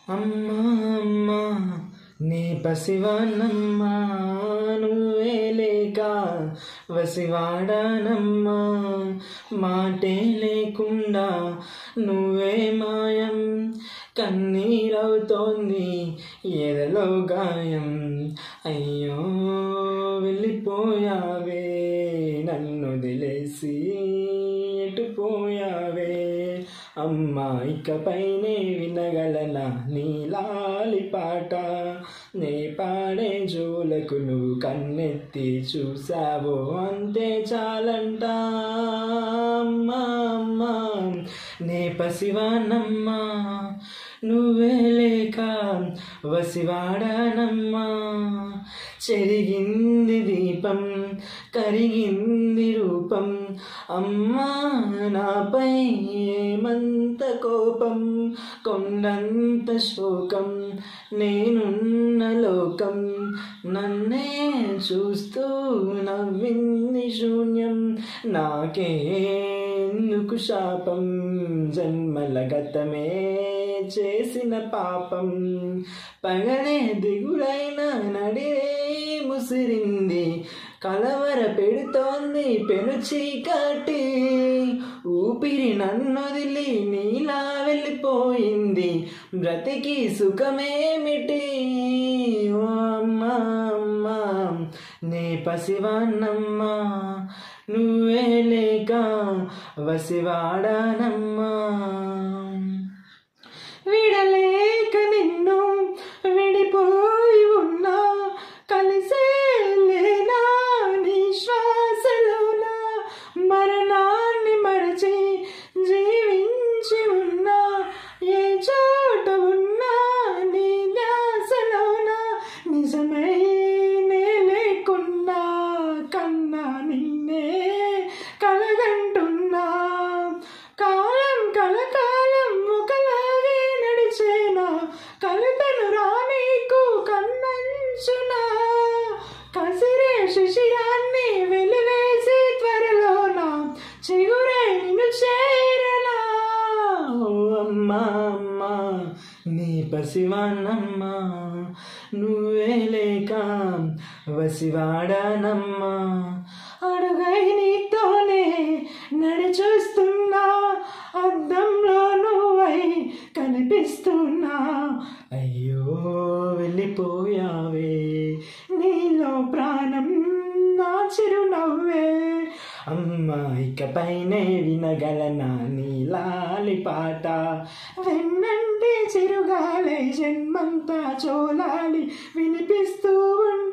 అమ్మా అమ్మా నీ పసివానమ్మా నువ్వే లేక వసివాడానమ్మా మాటే లేకుండా నువ్వే మాయం కన్నీరవుతోంది ఎదలో గాయం అయ్యో వెళ్ళిపోయావే నన్ను వదిలేసి ఎటుపోయావే అమ్మా ఇకపైనే వినగలనా నీలాలి పాట నే పాడే జోలకు నువ్వు కన్నెత్తి చూసావో అంతే చాలంట అమ్మా అమ్మా నే పసివానమ్మా నువ్వే లేక వసివాడానమ్మా చెరిగింది దీపం కరిగింది రూపం అమ్మా నాపై ఏమంత కోపం కొండంత శోకం నేనున్న లోకం నన్నే చూస్తూ నవ్వింది శూన్యం నాకే ఎందుకు శాపం జన్మల గతమే చేసిన పాపం పగలే దిగుడైన నడిరే ముసిరింది కలవర పెడుతోంది పెను చీకటి ఊపిరి నన్నొదిలి నీలా వెళ్ళిపోయింది బ్రతికి సుఖమేమిటి ఓ అమ్మా అమ్మా నే పసివాన్నమ్మా నువ్వే లేక వసివాడానమ్మా విడలేక నిన్ను విడిపోయి ఉన్నా కలిసే లేనా నీ శ్వాసలోన మరణాన్ని మరచి జీవించి ఉన్నా ఏ చోట ఉన్నా నీ ధ్యాసలోన నిజమై నే లేకున్నా కన్నా నిన్నే కలగంటున్నా కాలం కలకాలం ఒకలాగే నడిచేనా కలుతను రానీకు కన్నంచునా కసిరే శిశిరాన్ని వెలివేసి త్వరలోన చిగురై నిన్ను చేరనా ఓ అమ్మా అమ్మా నీ పసివాన్నమ్మా నువ్వే లేక వసివాడానమ్మా అడుగై నీతోనే నడిచూస్తున్నా అద్దంలో నువ్వై కనిపిస్తున్నా అయ్యో వెళ్ళిపోయావే నీలో ప్రాణం నా చిరునవ్వే అమ్మా ఇకపైనే వినగలనా నీలాలి పాట వెన్నంటే చిరుగాలే జన్మంతా చోలాలి వినిపిస్తూ ఉంటే